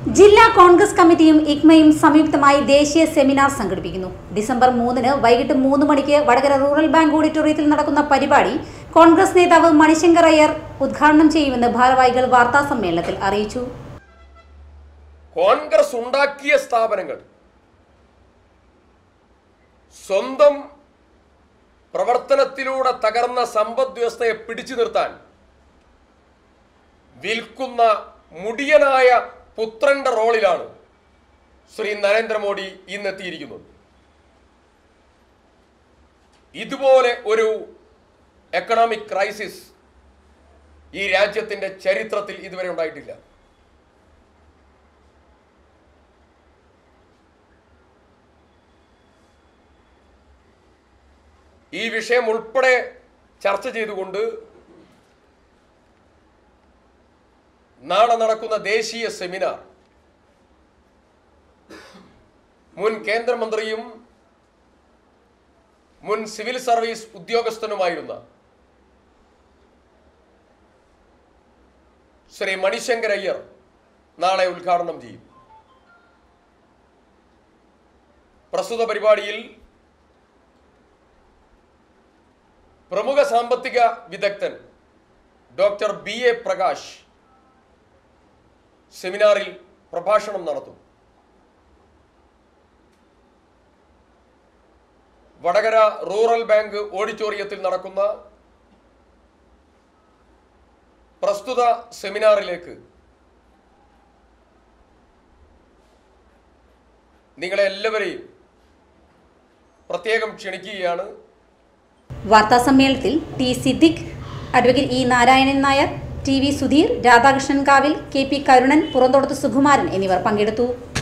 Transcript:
ജില്ലാ കോൺഗ്രസ് കമ്മിറ്റിയും ഇഗ്മയും സംയുക്തമായി ദേശീയ സെമിനാർ സംഘടിപ്പിക്കുന്നു ഡിസംബർ മൂന്നിന് വൈകിട്ട് മൂന്ന് മണിക്ക് വടകര റൂറൽ ബാങ്ക് ഓഡിറ്റോറിയത്തിൽ നടക്കുന്ന പരിപാടി കോൺഗ്രസ് നേതാവ് മണിശങ്കർ അയ്യർ ഉദ്ഘാടനം ചെയ്യുമെന്ന് ഭാരവാഹികൾ വാർത്താ സമ്മേളനത്തിൽ അറിയിച്ചു കോൺഗ്രസ് ഉണ്ടാക്കിയ സ്ഥാപനങ്ങൾ സ്വന്തം പ്രവർത്തനത്തിലൂടെ തകർന്ന സമ്പദ് വ്യവസ്ഥയെ പിടിച്ചു നിർത്താൻ വിൽക്കുന്ന മുടിയനായ പുത്രന്റെ റോളിലാണ് ശ്രീ നരേന്ദ്രമോദി ഇന്നെത്തിയിരിക്കുന്നത് ഇതുപോലെ ഒരു എക്കണോമിക് ക്രൈസിസ് ഈ രാജ്യത്തിന്റെ ചരിത്രത്തിൽ ഇതുവരെ ഉണ്ടായിട്ടില്ല ഈ വിഷയം ഉൾപ്പെടെ ചർച്ച ചെയ്തുകൊണ്ട് നാളെ നടക്കുന്ന ദേശീയ സെമിനാർ മുൻ കേന്ദ്രമന്ത്രിയും മുൻ സിവിൽ സർവീസ് ഉദ്യോഗസ്ഥനുമായിരുന്ന ശ്രീ മണിശങ്കർ അയ്യർ നാളെ ഉദ്ഘാടനം ചെയ്യും പ്രസ്തുത പരിപാടിയിൽ പ്രമുഖ സാമ്പത്തിക വിദഗ്ധൻ ഡോക്ടർ ബി എ പ്രകാശ് സെമിനാറിൽ പ്രഭാഷണം നടത്തും വടകര റൂറൽ ബാങ്ക് ഓഡിറ്റോറിയത്തിൽ നടക്കുന്ന പ്രസ്തുത സെമിനാറിലേക്ക് നിങ്ങളെ എല്ലാവരെയും പ്രത്യേകം ക്ഷണിക്കുകയാണ് വാർത്താ സമ്മേളനത്തിൽ T Siddique advocate E Narayanan Nair T V Sudheer Radhakrishnan Kavil K P Karunan Puranthodath Sukumaran എന്നിവർ പങ്കെടുത്തു